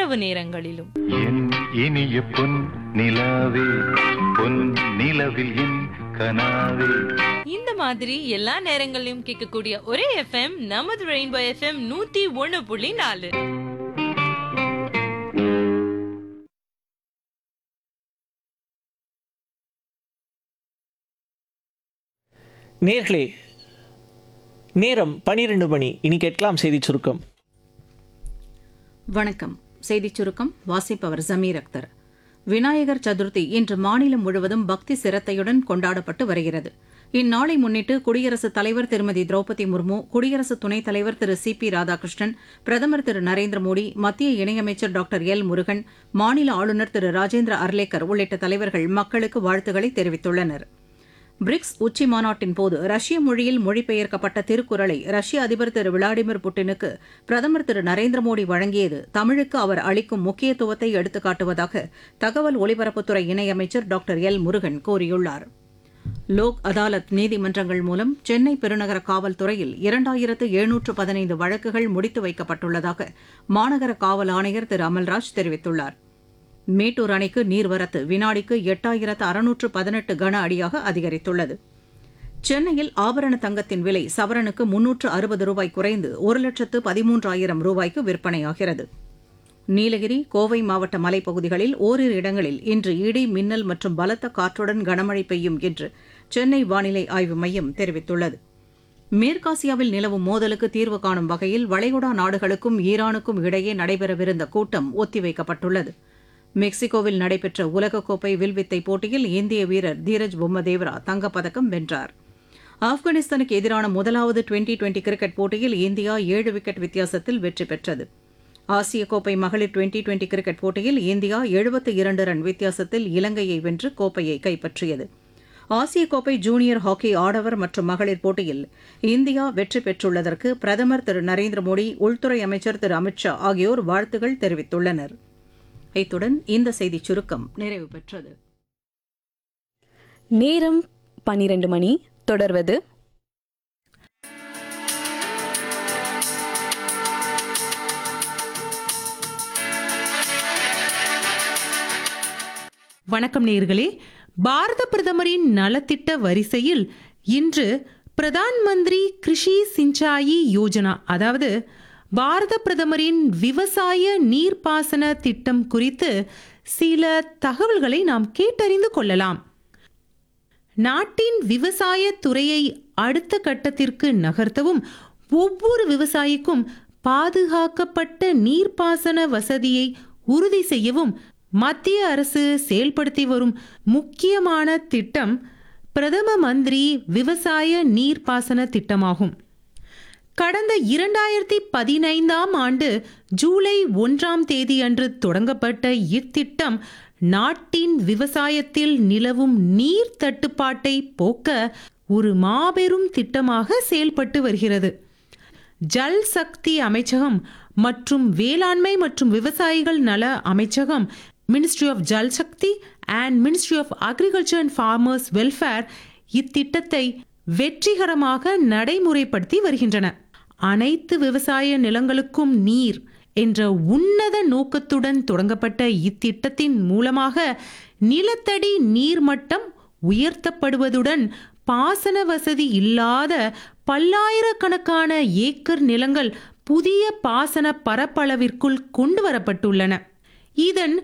இரவு நேரங்களிலும் என் இனிய பொன் நிலாவே பொன் நிலவில் என் கனாவே இந்த மாதிரி எல்லா நேரங்களிலும் கேட்கக்கூடிய ஒரே எஃப்எம் நமது ரெயின்போ எஃப்எம் நூத்தி ஒண்ணு புள்ளி நாலு நேர்களே நேரம் பனிரெண்டு மணி இனி கேட்கலாம் செய்தி சுருக்கம் வணக்கம் செய்திச் சுருக்கம் வாசிப்பவர் ஜமீர் அக்தர் விநாயகர் சதுர்த்தி இன்று மாநிலம் முழுவதும் பக்தி சிரத்தையுடன் கொண்டாடப்பட்டு வருகிறது இந்நாளை முன்னிட்டு குடியரசுத் தலைவர் திருமதி திரௌபதி முர்மு குடியரசு துணைத் தலைவர் திரு சி பி ராதாகிருஷ்ணன் பிரதமர் திரு நரேந்திர மோடி மத்திய இணையமைச்சர் டாக்டர் எல் முருகன் மாநில ஆளுநர் திரு ராஜேந்திர அர்லேக்கர் உள்ளிட்ட தலைவர்கள் மக்களுக்கு வாழ்த்துக்களை தெரிவித்துள்ளனா் பிரிக்ஸ் உச்சி மாநாட்டின் போது ரஷ்ய மொழியில் மொழிபெயர்க்கப்பட்ட திருக்குறளை ரஷ்ய அதிபர் திரு விளாடிமிர் புட்டினுக்கு பிரதமர் திரு நரேந்திர மோடி வழங்கியது தமிழுக்கு அவர் அளிக்கும் முக்கியத்துவத்தை எடுத்துக்காட்டுவதாக தகவல் ஒலிபரப்புத்துறை இணையமைச்சர் டாக்டர் எல் முருகன் கூறியுள்ளார் லோக் அதாலத் நீதிமன்றங்கள் மூலம் சென்னை பெருநகர காவல்துறையில் இரண்டாயிரத்து எழுநூற்று பதினைந்து வழக்குகள் முடித்து வைக்கப்பட்டுள்ளதாக மாநகர காவல் ஆணையர் திரு அமல்ராஜ் தெரிவித்துள்ளார் மேட்டூர் அணைக்கு நீர்வரத்து வினாடிக்கு எட்டாயிரத்து அறுநூற்று பதினெட்டு கன அடியாக அதிகரித்துள்ளது சென்னையில் ஆபரண தங்கத்தின் விலை சவரனுக்கு முன்னூற்று அறுபது ரூபாய் குறைந்து ஒரு லட்சத்து பதிமூன்றாயிரம் ரூபாய்க்கு விற்பனையாகிறது நீலகிரி கோவை மாவட்ட மலைப்பகுதிகளில் ஓரிரு இடங்களில் இன்று இடி மின்னல் மற்றும் பலத்த காற்றுடன் கனமழை பெய்யும் என்று சென்னை வானிலை ஆய்வு மையம் தெரிவித்துள்ளது மேற்காசியாவில் நிலவும் மோதலுக்கு தீர்வு காணும் வகையில் வளைகுடா நாடுகளுக்கும் ஈரானுக்கும் இடையே நடைபெறவிருந்த கூட்டம் ஒத்திவைக்கப்பட்டுள்ளது மெக்சிகோவில் நடைபெற்ற உலகக்கோப்பை வில்வித்தை போட்டியில் இந்திய வீரர் தீரஜ் பொம்மதேவரா தங்கப்பதக்கம் வென்றார் ஆப்கானிஸ்தானுக்கு எதிரான முதலாவது டுவெண்டி டுவெண்டி கிரிக்கெட் போட்டியில் இந்தியா ஏழு விக்கெட் வித்தியாசத்தில் வெற்றி பெற்றது ஆசிய கோப்பை மகளிர் டுவெண்டி டுவெண்டி கிரிக்கெட் போட்டியில் இந்தியா எழுபத்து இரண்டு ரன் வித்தியாசத்தில் இலங்கையை வென்று கோப்பையை கைப்பற்றியது ஆசிய கோப்பை ஜூனியர் ஹாக்கி ஆடவர் மற்றும் மகளிர் போட்டியில் இந்தியா வெற்றி பெற்றுள்ளதற்கு பிரதமர் திரு நரேந்திர மோடி உள்துறை அமைச்சர் திரு அமித்ஷா ஆகியோர் வாழ்த்துகள் தெரிவித்துள்ளனர் இத்துடன் இந்த செய்திச் சுருக்கம் நிறைவு பெற்றது நேரம் பன்னிரண்டு மணி தொடர்வது வணக்கம் நேர்களே பாரத பிரதமரின் நலத்திட்ட வரிசையில் இன்று பிரதான் மந்திரி கிருஷி சிஞ்சாயி யோஜனா அதாவது பாரத பிரதமரின் விவசாய நீர்ப்பாசன திட்டம் குறித்து சில தகவல்களை நாம் கேட்டறிந்து கொள்ளலாம் நாட்டின் விவசாய துறையை அடுத்த கட்டத்திற்கு நகர்த்தவும் ஒவ்வொரு விவசாயிக்கும் பாதுகாக்கப்பட்ட நீர்ப்பாசன வசதியை உறுதி செய்யவும் மத்திய அரசு செயல்படுத்தி வரும் முக்கியமான திட்டம் பிரதம மந்திரி விவசாய நீர்ப்பாசன திட்டமாகும் கடந்த இரண்டாயிரத்தி பதினைந்தாம் ஆண்டு ஜூலை ஒன்றாம் தேதி அன்று தொடங்கப்பட்ட இத்திட்டம் நாட்டின் விவசாயத்தில் நிலவும் நீர் தட்டுப்பாட்டை போக்க ஒரு மாபெரும் திட்டமாக செயல்பட்டு வருகிறது ஜல் சக்தி அமைச்சகம் மற்றும் வேளாண்மை மற்றும் விவசாயிகள் நல அமைச்சகம் ministry of Jal Shakti and ministry of agriculture and farmers welfare இத்திட்டத்தை வெற்றிகரமாக நடைமுறைப்படுத்தி வருகின்றன அனைத்து விவசாய நிலங்களுக்கும் நீர் என்ற உன்னத நோக்கத்துடன் தொடங்கப்பட்ட இத்திட்டத்தின் மூலமாக நிலத்தடி நீர்மட்டம் உயர்த்தப்படுவதுடன் பாசன வசதி இல்லாத பல்லாயிரக்கணக்கான ஏக்கர் நிலங்கள் புதிய பாசன பரப்பளவிற்குள் கொண்டு வரப்பட்டுள்ளன இதன்